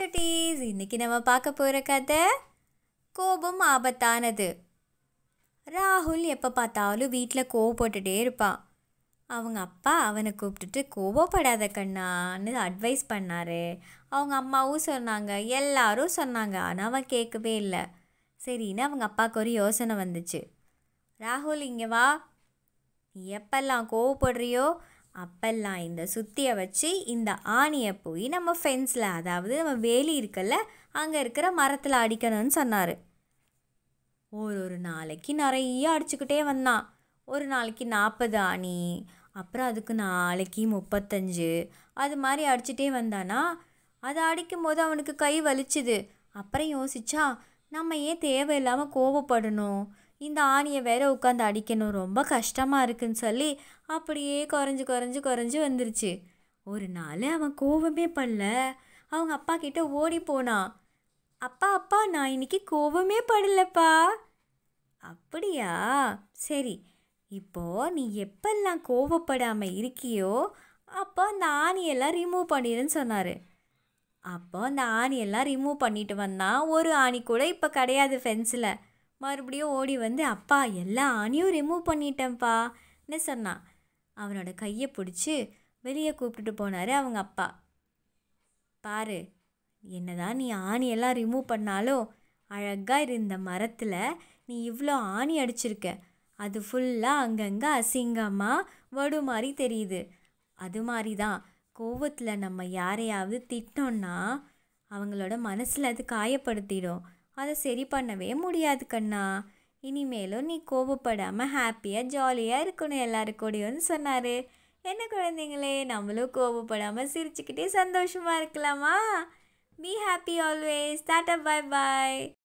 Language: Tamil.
குட்டீஸ் இன்னைக்கு நம்ம பார்க்க போகிற கதை கோபம் ஆபத்தானது ராகுல் எப்போ பார்த்தாலும் வீட்டில் கோவப்பட்டுட்டே இருப்பான் அவங்க அப்பா அவனை கூப்பிட்டுட்டு கோவப்படாத கண்ணான்னு அட்வைஸ் பண்ணாரு அவங்க அம்மாவும் சொன்னாங்க எல்லாரும் சொன்னாங்க ஆனால் அவன் கேட்கவே இல்லை சரின்னு அவங்க அப்பாவுக்கு ஒரு யோசனை வந்துச்சு ராகுல் இங்கே வா நீ எப்பெல்லாம் கோவப்படுறியோ அப்பெல்லாம் இந்த சுத்தியை வச்சு இந்த ஆணியை போய் நம்ம ஃபென்ஸில் அதாவது நம்ம வேலி இருக்குல்ல அங்கே இருக்கிற மரத்தில் அடிக்கணும்னு சொன்னார் ஒரு ஒரு நாளைக்கு நிறைய அடிச்சுக்கிட்டே வந்தான் ஒரு நாளைக்கு நாற்பது ஆணி அப்புறம் அதுக்கு நாளைக்கு முப்பத்தஞ்சு அது மாதிரி அடிச்சுட்டே வந்தானா அதை அடிக்கும் போது அவனுக்கு கை வலிச்சுது அப்புறம் யோசிச்சா நம்ம ஏன் தேவையில்லாமல் கோவப்படணும் இந்த ஆணியை வேற உட்காந்து அடிக்கணும் ரொம்ப கஷ்டமாக இருக்குன்னு சொல்லி அப்படியே குறைஞ்சு குறைஞ்சு குறைஞ்சு வந்துருச்சு ஒரு நாள் அவன் கோவமே படல அவங்க அப்பா கிட்ட ஓடி போனான் அப்பா அப்பா நான் இன்னைக்கு கோவமே படலப்பா அப்படியா சரி இப்போ நீ எப்பெல்லாம் கோவப்படாமல் இருக்கியோ அப்போ அந்த ஆணியெல்லாம் ரிமூவ் பண்ணிடுன்னு சொன்னார் அப்போ அந்த ஆணியெல்லாம் ரிமூவ் பண்ணிட்டு வந்தான் ஒரு ஆணி கூட இப்போ கிடையாது ஃபென்ஸில் மறுபடியும் ஓடி வந்து அப்பா எல்லா ஆணியும் ரிமூவ் பண்ணிட்டேன்ப்பான்னு சொன்னான் அவனோட கையை பிடிச்சி வெளியே கூப்பிட்டுட்டு போனார் அவங்க அப்பா பாரு என்னதான் நீ ஆணியெல்லாம் ரிமூவ் பண்ணாலும் அழகாக இருந்த மரத்தில் நீ இவ்வளோ ஆணி அடிச்சிருக்க அது ஃபுல்லாக அங்கங்கே அசிங்கமாக வடு மாதிரி தெரியுது அது மாதிரி தான் கோவத்தில் நம்ம யாரையாவது திட்டோன்னா அவங்களோட மனசில் அது காயப்படுத்திடும் அதை சரி பண்ணவே முடியாது கண்ணா இனிமேலும் நீ கோவப்படாமல் ஹாப்பியாக ஜாலியாக இருக்கணும் எல்லாருக்கூடையும்னு சொன்னார் என்ன குழந்தைங்களே நம்மளும் கோவப்படாமல் சிரிச்சுக்கிட்டே சந்தோஷமாக இருக்கலாமா be happy always tata bye bye